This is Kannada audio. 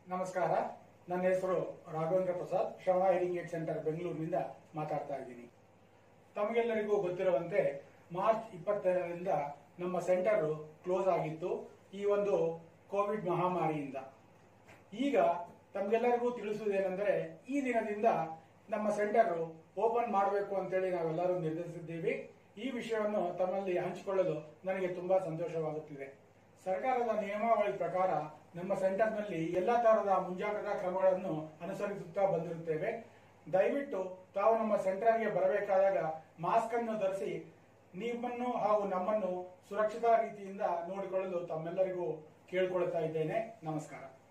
ನಮಸ್ಕಾರ ನನ್ನ ಹೆಸರು ರಾಘವೇಂದ್ರ ಪ್ರಸಾದ್ ಶ್ರವಣ ಹಿರಿಂಗ್ ಏಡ್ ಸೆಂಟರ್ ಬೆಂಗಳೂರಿನಿಂದ ಮಾತಾಡ್ತಾ ಇದ್ದೀನಿ ತಮಗೆಲ್ಲರಿಗೂ ಗೊತ್ತಿರುವಂತೆ ಮಾರ್ಚ್ ಇಪ್ಪತ್ತರಿಂದ ನಮ್ಮ ಸೆಂಟರ್ ಕ್ಲೋಸ್ ಆಗಿತ್ತು ಈ ಒಂದು ಕೋವಿಡ್ ಮಹಾಮಾರಿಯಿಂದ ಈಗ ತಮಗೆಲ್ಲರಿಗೂ ತಿಳಿಸುವುದೇನೆಂದರೆ ಈ ದಿನದಿಂದ ನಮ್ಮ ಸೆಂಟರ್ ಓಪನ್ ಮಾಡಬೇಕು ಅಂತೇಳಿ ನಾವೆಲ್ಲರೂ ನಿರ್ಧರಿಸಿದ್ದೀವಿ ಈ ವಿಷಯವನ್ನು ತಮ್ಮಲ್ಲಿ ಹಂಚಿಕೊಳ್ಳಲು ನನಗೆ ತುಂಬಾ ಸಂತೋಷವಾಗುತ್ತಿದೆ ಸರ್ಕಾರದ ನಿಯಮಾವಳಿ ಪ್ರಕಾರ ನಮ್ಮ ಸೆಂಟರ್ನಲ್ಲಿ ಎಲ್ಲಾ ತರಹದ ಮುಂಜಾಗ್ರತಾ ಕ್ರಮಗಳನ್ನು ಅನುಸರಿಸುತ್ತಾ ಬಂದಿರುತ್ತೇವೆ ದಯವಿಟ್ಟು ತಾವು ನಮ್ಮ ಸೆಂಟರ್ಗೆ ಬರಬೇಕಾದಾಗ ಮಾಸ್ಕ್ ಅನ್ನು ಧರಿಸಿ ನಿಮ್ಮನ್ನು ಹಾಗೂ ನಮ್ಮನ್ನು ಸುರಕ್ಷಿತ ರೀತಿಯಿಂದ ನೋಡಿಕೊಳ್ಳಲು ತಮ್ಮೆಲ್ಲರಿಗೂ ಕೇಳಿಕೊಳ್ಳುತ್ತಾ ಇದ್ದೇನೆ ನಮಸ್ಕಾರ